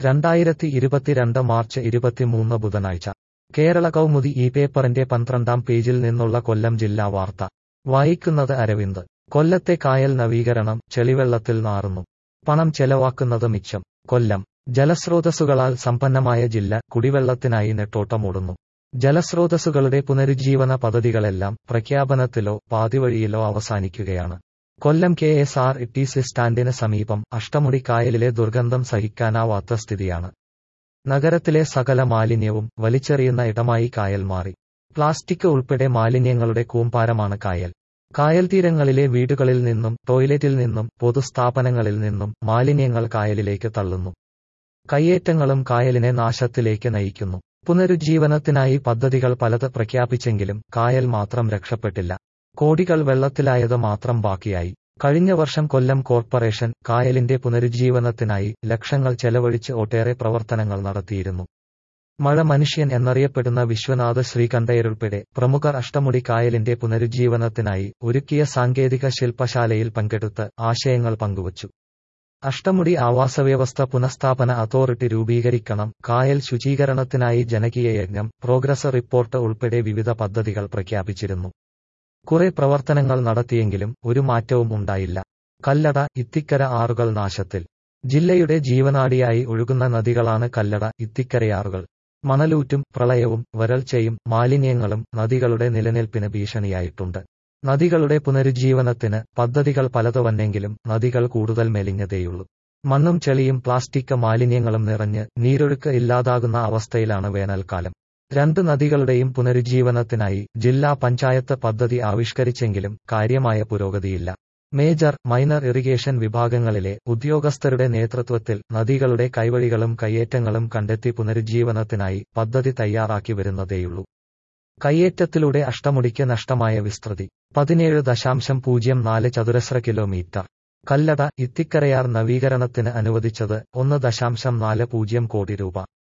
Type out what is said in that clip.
രണ്ടായിരത്തി ഇരുപത്തിരണ്ട് മാർച്ച് ഇരുപത്തിമൂന്ന് ബുധനാഴ്ച കേരള കൗമുദി ഈ പേപ്പറിന്റെ പന്ത്രണ്ടാം പേജിൽ നിന്നുള്ള കൊല്ലം ജില്ലാ വാർത്ത വായിക്കുന്നത് അരവിന്ദ് കൊല്ലത്തെ കായൽ നവീകരണം ചെളിവെള്ളത്തിൽ നാറുന്നു പണം ചെലവാക്കുന്നത് മിച്ചം കൊല്ലം ജലസ്രോതസ്സുകളാൽ സമ്പന്നമായ ജില്ല കുടിവെള്ളത്തിനായി നെട്ടോട്ടമോടുന്നു ജലസ്രോതസ്സുകളുടെ പുനരുജ്ജീവന പദ്ധതികളെല്ലാം പ്രഖ്യാപനത്തിലോ പാതിവഴിയിലോ അവസാനിക്കുകയാണ് Kollam K S R T C സ്റ്റാൻഡിന് സമീപം അഷ്ടമുടി കായലിലെ ദുർഗന്ധം സഹിക്കാനാവാത്ത സ്ഥിതിയാണ് നഗരത്തിലെ സകല മാലിന്യവും വലിച്ചെറിയുന്ന ഇടമായി കായൽ മാറി പ്ലാസ്റ്റിക് ഉൾപ്പെടെ മാലിന്യങ്ങളുടെ കൂമ്പാരമാണ് കായൽ കായൽ തീരങ്ങളിലെ വീടുകളിൽ നിന്നും ടോയ്ലറ്റിൽ നിന്നും പൊതുസ്ഥാപനങ്ങളിൽ നിന്നും മാലിന്യങ്ങൾ കായലിലേക്ക് തള്ളുന്നു കയ്യേറ്റങ്ങളും കായലിനെ നാശത്തിലേക്ക് നയിക്കുന്നു പുനരുജ്ജീവനത്തിനായി പദ്ധതികൾ പലത് പ്രഖ്യാപിച്ചെങ്കിലും കായൽ മാത്രം രക്ഷപ്പെട്ടില്ല കോടികൾ വെള്ളത്തിലായത് മാത്രം ബാക്കിയായി കഴിഞ്ഞ വർഷം കൊല്ലം കോർപ്പറേഷൻ കായലിന്റെ പുനരുജ്ജീവനത്തിനായി ലക്ഷങ്ങൾ ചെലവഴിച്ച് ഒട്ടേറെ പ്രവർത്തനങ്ങൾ നടത്തിയിരുന്നു മഴ മനുഷ്യൻ എന്നറിയപ്പെടുന്ന വിശ്വനാഥ ശ്രീകണ്ഠയരുൾപ്പെടെ പ്രമുഖർ അഷ്ടമുടി കായലിന്റെ പുനരുജ്ജീവനത്തിനായി ഒരുക്കിയ സാങ്കേതിക ശില്പശാലയിൽ പങ്കെടുത്ത് ആശയങ്ങൾ പങ്കുവച്ചു അഷ്ടമുടി ആവാസവ്യവസ്ഥ പുനഃസ്ഥാപന അതോറിറ്റി രൂപീകരിക്കണം കായൽ ശുചീകരണത്തിനായി ജനകീയ യജ്ഞം പ്രോഗ്രസ് റിപ്പോർട്ട് ഉൾപ്പെടെ വിവിധ പദ്ധതികൾ പ്രഖ്യാപിച്ചിരുന്നു കുറെ പ്രവർത്തനങ്ങൾ നടത്തിയെങ്കിലും ഒരു മാറ്റവും ഉണ്ടായില്ല കല്ലട ഇത്തിക്കര ആറുകൾ നാശത്തിൽ ജില്ലയുടെ ജീവനാഡിയായി ഒഴുകുന്ന നദികളാണ് കല്ലട ഇത്തിക്കരയാറുകൾ മണലൂറ്റും പ്രളയവും വരൾച്ചയും മാലിന്യങ്ങളും നദികളുടെ നിലനിൽപ്പിന് ഭീഷണിയായിട്ടുണ്ട് നദികളുടെ പുനരുജ്ജീവനത്തിന് പദ്ധതികൾ പലത് വന്നെങ്കിലും നദികൾ കൂടുതൽ മെലിഞ്ഞതേയുള്ളൂ മണ്ണും ചെളിയും പ്ലാസ്റ്റിക് മാലിന്യങ്ങളും നിറഞ്ഞ് നീരൊഴുക്ക് ഇല്ലാതാകുന്ന അവസ്ഥയിലാണ് വേനൽക്കാലം രണ്ട് നദികളുടെയും പുനരുജ്ജീവനത്തിനായി ജില്ലാ പഞ്ചായത്ത് പദ്ധതി ആവിഷ്കരിച്ചെങ്കിലും കാര്യമായ പുരോഗതിയില്ല മേജർ മൈനർ ഇറിഗേഷൻ വിഭാഗങ്ങളിലെ ഉദ്യോഗസ്ഥരുടെ നേതൃത്വത്തിൽ നദികളുടെ കൈവഴികളും കയ്യേറ്റങ്ങളും കണ്ടെത്തി പുനരുജ്ജീവനത്തിനായി പദ്ധതി തയ്യാറാക്കി വരുന്നതേയുള്ളൂ കയ്യേറ്റത്തിലൂടെ അഷ്ടമുടിക്ക് നഷ്ടമായ വിസ്തൃതി പതിനേഴ് ദശാംശം പൂജ്യം നാല് ചതുരശ്ര കിലോമീറ്റർ കല്ലട ഇത്തിക്കരയാർ നവീകരണത്തിന് അനുവദിച്ചത് ഒന്ന് ദശാംശം നാല് പൂജ്യം കോടി രൂപ